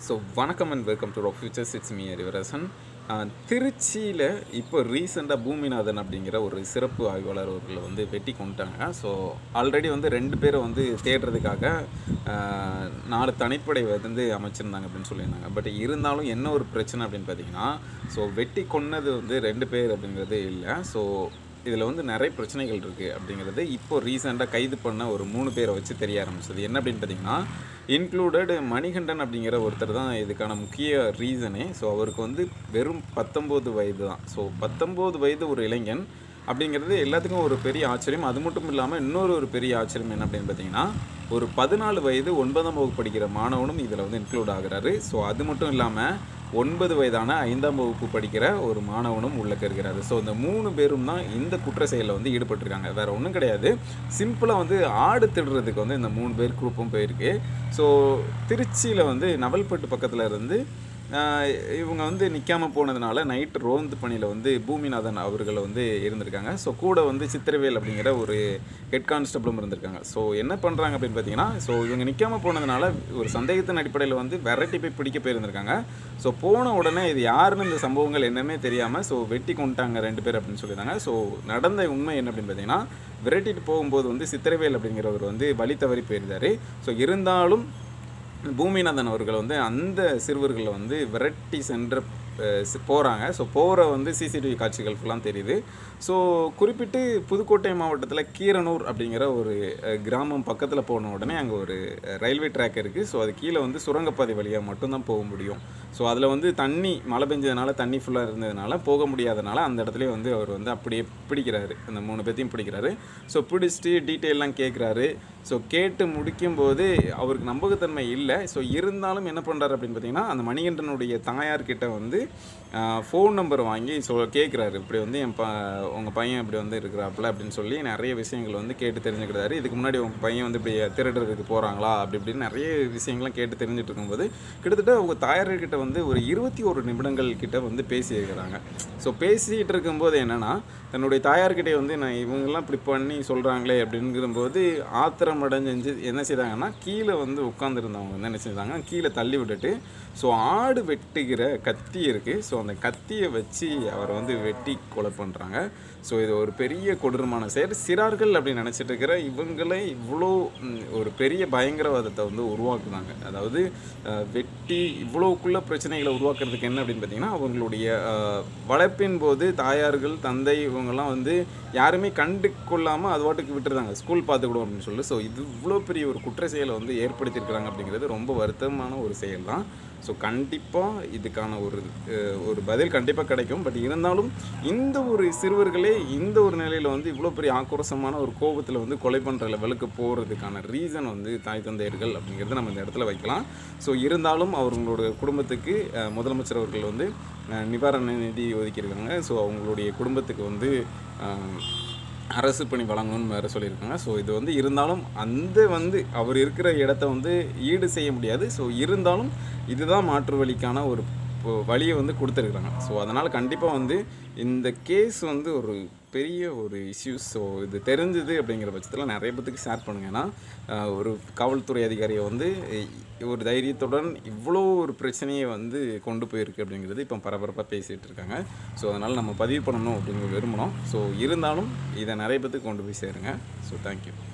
so வணக்கம் and welcome to rock futures it's me Arivarasan திருச்சியில் இப்போ ரீசெண்டாக பூமிநாதன் அப்படிங்கிற ஒரு சிறப்பு ஆய்வாளர் அவர்களை வந்து வெட்டி கொண்டுட்டாங்க ஸோ ஆல்ரெடி வந்து ரெண்டு பேரை வந்து தேடுறதுக்காக ஆஹ், நாலு தனிப்படை வந்து அமைச்சிருந்தாங்க அப்படின்னு சொல்லியிருந்தாங்க பட் இருந்தாலும் என்ன ஒரு பிரச்சனை அப்படின்னு பார்த்தீங்கன்னா ஸோ வெட்டி கொன்னது வந்து ரெண்டு பேர் அப்படிங்கிறது இல்லை ஸோ இதில் வந்து நிறைய பிரச்சனைகள் இருக்குது அப்படிங்கிறது இப்போ ரீசெண்டாக கைது பண்ண ஒரு மூணு பேரை வச்சு தெரிய ஆரம்பிச்சது என்ன அப்படின்னு பார்த்தீங்கன்னா இன்க்ளூடட் மணிகண்டன் அப்படிங்கிற ஒருத்தர் தான் இதுக்கான முக்கிய ரீசனே ஸோ அவருக்கு வந்து வெறும் பத்தொம்போது வயது தான் ஸோ பத்தொம்போது வயது ஒரு இளைஞன் அப்படிங்கிறது எல்லாத்துக்கும் ஒரு பெரிய ஆச்சரியம் அது மட்டும் இல்லாமல் இன்னொரு ஒரு பெரிய ஆச்சரியம் என்ன அப்படின்னு பார்த்தீங்கன்னா ஒரு பதினாலு வயது ஒன்பதாம் வகுப்பு படிக்கிற மாணவனும் இதில் வந்து இன்க்ளூட் ஆகுறாரு ஸோ அது மட்டும் இல்லாமல் ஒன்பது வயதான ஐந்தாம் வகுப்பு படிக்கிற ஒரு மாணவனும் உள்ள இருக்கிறாரு ஸோ இந்த மூணு பேரும் தான் இந்த குற்ற செயலில் வந்து ஈடுபட்டிருக்காங்க வேற ஒன்றும் கிடையாது சிம்பிளாக வந்து ஆடு திடுறதுக்கு வந்து இந்த மூணு பேர் குரூப்பும் போயிருக்கு ஸோ திருச்சியில் வந்து நவல்பட்டு பக்கத்தில் இருந்து ஆஹ் இவங்க வந்து நிற்காம போனதுனால நைட்டு ரோந்து பணியில் வந்து பூமிநாதன் அவர்கள் வந்து இருந்திருக்காங்க ஸோ கூட வந்து சித்திரவேல் அப்படிங்கிற ஒரு ஹெட் கான்ஸ்டபிளும் இருந்திருக்காங்க ஸோ என்ன பண்ணுறாங்க அப்படின்னு பார்த்தீங்கன்னா ஸோ இவங்க நிற்காம போனதுனால ஒரு சந்தேகத்தின் அடிப்படையில் வந்து விரட்டி போய் பிடிக்க போயிருந்திருக்காங்க ஸோ போன உடனே இது யாருன்னு இந்த சம்பவங்கள் என்னமே தெரியாமல் ஸோ வெட்டி கொண்டுட்டாங்க ரெண்டு பேர் அப்படின்னு சொல்லியிருந்தாங்க ஸோ நடந்த உண்மை என்ன அப்படின்னு பார்த்தீங்கன்னா விரட்டிட்டு போகும்போது வந்து சித்திரவேல் அப்படிங்கிறவர் வந்து வழி தவறி போயிருந்தாரு ஸோ இருந்தாலும் பூமிநாதன் அவர்கள் வந்து அந்த சிறுவர்களை வந்து விரட்டி சென்ற போகிறாங்க ஸோ போகிற வந்து சிசிடிவி காட்சிகள் ஃபுல்லாக தெரியுது ஸோ குறிப்பிட்டு புதுக்கோட்டை மாவட்டத்தில் கீரனூர் அப்படிங்கிற ஒரு அஹ், கிராமம் பக்கத்தில் போன உடனே அங்கே ஒரு அஹ், ரயில்வே ட்ராக் இருக்குது ஸோ அது கீழே வந்து சுரங்கப்பாதை வழியாக மட்டும்தான் போக முடியும் ஸோ அதில் வந்து தண்ணி மழை பெஞ்சதுனால தண்ணி ஃபுல்லாக இருந்ததுனால போக முடியாதனால அந்த இடத்துல வந்து அவர் வந்து அப்படியே பிடிக்கிறாரு அந்த மூணு பேர்த்தையும் பிடிக்கிறாரு ஸோ பிடிச்சிட்டு டீட்டெயிலாம் கேட்குறாரு ஸோ கேட்டு முடிக்கும்போது அவருக்கு நம்பகத்தன்மை இல்லை ஸோ இருந்தாலும் என்ன பண்ணுறாரு அப்படின்னு பார்த்தீங்கன்னா அந்த மணிகண்டனுடைய தாயார்கிட்ட வந்து ஃபோன் நம்பர் வாங்கி சொ கேட்குறாரு இப்படி வந்து என் ப உங்கள் பையன் இப்படி வந்து இருக்கிறாப்புல அப்படின்னு சொல்லி நிறைய விஷயங்கள் வந்து கேட்டு தெரிஞ்சுக்கிறாரு இதுக்கு முன்னாடி உங்கள் பையன் வந்து இப்படி திருடுறதுக்கு போகிறாங்களா அப்படி இப்படின்னு நிறைய விஷயங்கள்லாம் கேட்டு தெரிஞ்சுட்டு இருக்கும்போது கிட்டத்தட்ட அவங்க தாயார்கிட்ட வந்து ஒரு இருபத்தி ஒரு நிமிடங்கள் கிட்ட வந்து பேசியிருக்கிறாங்க ஸோ பேசிகிட்டு இருக்கும்போது என்னென்னா தன்னுடைய தாயார்கிட்டே வந்து நான் இவங்கெல்லாம் இப்படி பண்ணி சொல்கிறாங்களே அப்படிங்கிறம்போது ஆத்திரம் அடைஞ்சு என்ன செய்தாங்கன்னா கீழே வந்து உட்காந்துருந்தவங்க வந்து என்ன செய்தாங்க கீழே தள்ளி விட்டுட்டு ஸோ ஆடு வெட்டுகிற கத்தி இருக்குது ஸோ அந்த கத்தியை வச்சு அவரை வந்து வெட்டி கொலை பண்ணுறாங்க ஸோ இது ஒரு பெரிய கொடூரமான செயல் சிறார்கள் அப்படின்னு நினச்சிட்டு இருக்கிற இவங்களே இவ்வளோ ம், ஒரு பெரிய பயங்கரவாதத்தை வந்து உருவாக்குனாங்க அதாவது அஹ், வெட்டி இவ்வளோக்குள்ள பிரச்சனைகளை உருவாக்குறதுக்கு என்ன அப்படின்னு பார்த்தீங்கன்னா அவங்களுடைய அஹ், வளர்ப்பின் போது தாயார்கள் தந்தை இவங்கெல்லாம் வந்து யாருமே கண்டு கொள்ளாமல் அது வாட்டுக்கு விட்டுருந்தாங்க ஸ்கூல் பார்த்துக்கிடும் அப்படின்னு சொல்லி ஸோ இது இவ்வளோ பெரிய ஒரு குற்ற செயலை வந்து ஏற்படுத்தியிருக்கிறாங்க அப்படிங்கிறது ரொம்ப வருத்தமான ஒரு செயல் தான் ஸோ கண்டிப்பாக இதுக்கான ஒரு அஹ், ஒரு பதில் கண்டிப்பாக கிடைக்கும் பட் இருந்தாலும் இந்த ஒரு சிறுவர்களே இந்த ஒரு நிலையில் வந்து இவ்வளோ பெரிய ஆக்ரோஷமான ஒரு கோபத்தில் வந்து கொலை பண்ணுற லெவலுக்கு போகிறதுக்கான ரீசன் வந்து தாய் தந்தையர்கள் அப்படிங்கிறது நம்ம இந்த இடத்துல வைக்கலாம் ஸோ இருந்தாலும் அவங்களோட குடும்பத்துக்கு அஹ், முதலமைச்சர் அவர்கள் வந்து அஹ், நிவாரண நிதி ஒதுக்கியிருக்காங்க ஸோ அவங்களுடைய குடும்பத்துக்கு வந்து அஹ், அரசு பணி வழங்கணும்னு வேறு சொல்லியிருக்காங்க ஸோ இது வந்து இருந்தாலும் அந்த வந்து அவர் இருக்கிற இடத்த வந்து ஈடு செய்ய முடியாது ஸோ இருந்தாலும் இதுதான் மாற்று வழிக்கான ஒரு இப்போ வழியை வந்து கொடுத்துருக்குறாங்க ஸோ அதனால் கண்டிப்பாக வந்து இந்த கேஸ் வந்து ஒரு பெரிய ஒரு இஷ்யூஸ் ஸோ இது தெரிஞ்சுது அப்படிங்கிற பட்சத்தில் நிறைய பேத்துக்கு ஷேர் பண்ணுங்க ஏன்னா ஆஹ், ஒரு காவல்துறை அதிகாரியை வந்து இ- ஒரு தைரியத்துடன் இவ்வளோ ஒரு பிரச்சனையை வந்து கொண்டு போயிருக்கு அப்படிங்கிறது இப்போ பரபரப்பாக பேசிகிட்டு இருக்காங்க ஸோ அதனால் நம்ம பதிவு பண்ணணும் அப்படின்னு விரும்பணும் ஸோ இருந்தாலும் இதை நிறைய பேத்துக்கு கொண்டு போய் சேருங்க ஸோ தேங்க்யூ